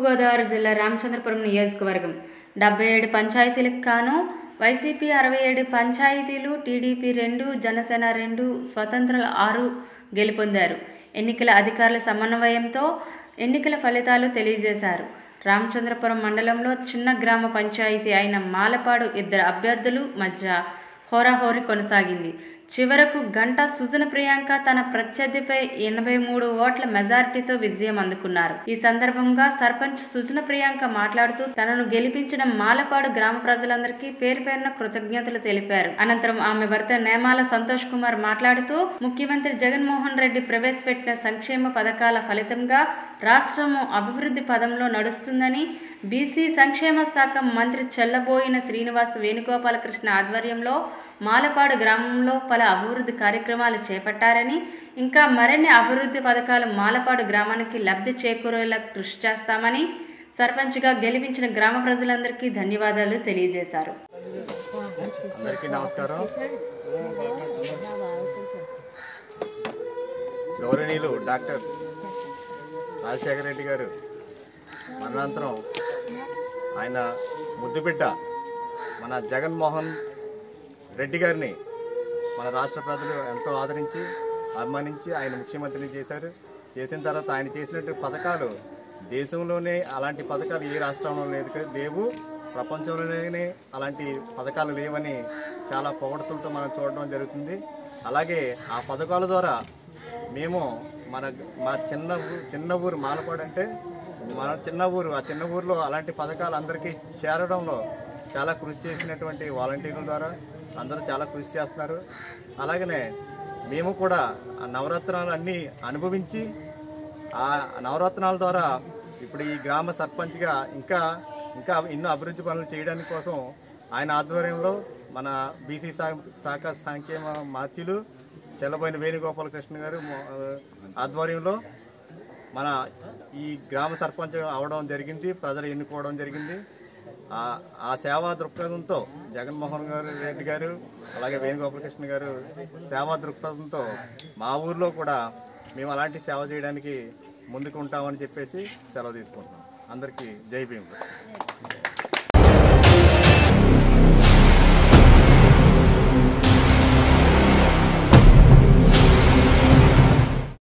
తూర్పుగోదావరి జిల్లా రామచంద్రపురం నియోజకవర్గం డెబ్బై ఏడు పంచాయతీలకు కాను వైసీపీ అరవై ఏడు పంచాయతీలు టీడీపీ రెండు జనసేన రెండు స్వతంత్రులు ఆరు గెలుపొందారు ఎన్నికల అధికారుల సమన్వయంతో ఎన్నికల ఫలితాలు తెలియజేశారు రామచంద్రపురం మండలంలో చిన్న గ్రామ పంచాయతీ అయిన మాలపాడు ఇద్దరు అభ్యర్థులు మధ్య హోరాహోరీ కొనసాగింది చివరకు గంట సుజన ప్రియాంక తన ప్రత్యర్థిపై ఎనభై మూడు ఓట్ల మెజారిటీతో విజయం అందుకున్నారు ఈ సందర్భంగా సర్పంచ్ సుజన ప్రియాంక మాట్లాడుతూ తనను గెలిపించిన మాలపాడు గ్రామ ప్రజలందరికీ పేరు పేరున కృతజ్ఞతలు తెలిపారు అనంతరం ఆమె భర్త నేమాల సంతోష్ కుమార్ మాట్లాడుతూ ముఖ్యమంత్రి జగన్మోహన్ రెడ్డి ప్రవేశపెట్టిన సంక్షేమ పథకాల ఫలితంగా రాష్ట్రము అభివృద్ధి పదంలో నడుస్తుందని బీసీ సంక్షేమ శాఖ మంత్రి చెల్లబోయిన శ్రీనివాస్ వేణుగోపాలకృష్ణ ఆధ్వర్యంలో మాలపాడు గ్రామంలో పలు అభివృద్ధి కార్యక్రమాలు చేపట్టారని ఇంకా మరిన్ని అభివృద్ధి పథకాలు మాలపాడు గ్రామానికి లబ్ధి చేకూరేలా కృషి చేస్తామని సర్పంచ్గా గెలిపించిన గ్రామ ప్రజలందరికీ ధన్యవాదాలు తెలియజేశారు అందరికీ నమస్కారం గౌరవనీయులు డాక్టర్ రాజశేఖర రెడ్డి గారు మరణాంతరం ఆయన ముద్దుబిడ్డ మన జగన్మోహన్ రెడ్డి గారిని మన రాష్ట్ర ప్రజలు ఎంతో ఆదరించి అభిమానించి ఆయన ముఖ్యమంత్రిని చేశారు చేసిన తర్వాత ఆయన చేసినట్టు పథకాలు దేశంలోనే అలాంటి పథకాలు ఏ రాష్ట్రంలో లేదు క- లేవు ప్రపంచంలోనే అలాంటి పథకాలు లేవని చాలా పొగడతలతో మనం చూడడం జరుగుతుంది అలాగే ఆ పథకాల ద్వారా మేము మన మా చిన్న ఊ- చిన్న ఊరు మాలపాడు అంటే మన చిన్న ఊరు ఆ చిన్న ఊరిలో అలాంటి పథకాలు అందరికీ చేరడంలో చాలా కృషి చేసినటువంటి వాలంటీర్ల ద్వారా అందరూ చాలా కృషి చేస్తున్నారు అలాగనే మేము కూడా ఆ నవరత్నాలు అన్నీ అనుభవించి ఆ నవరత్నాల ద్వారా ఇప్పుడు ఈ గ్రామ సర్పంచ్గా ఇంకా ఇంకా ఎన్నో అభివృద్ధి పనులు చేయడానికి కోసం ఆయన ఆధ్వర్యంలో మన బీసీ శా- శాఖ సంక్షేమ మాత్యులు చెల్లబోయిన వేణుగోపాలకృష్ణ గారు మొ- ఆధ్వర్యంలో మన ఈ గ్రామ సర్పంచ్ అవడం జరిగింది ప్రజలు ఎన్నుకోవడం జరిగింది ఆ- ఆ సేవా దృక్పథంతో జగన్మోహన్ గారు రెడ్డి గారు అలాగే వేణుగోపాలకృష్ణ గారు సేవా దృక్పథంతో మా ఊర్లో కూడా మేము అలాంటి సేవ చేయడానికి ముందుకు ఉంటామని చెప్పేసి సెలవు తీసుకుంటున్నాం అందరికీ జై భీమ్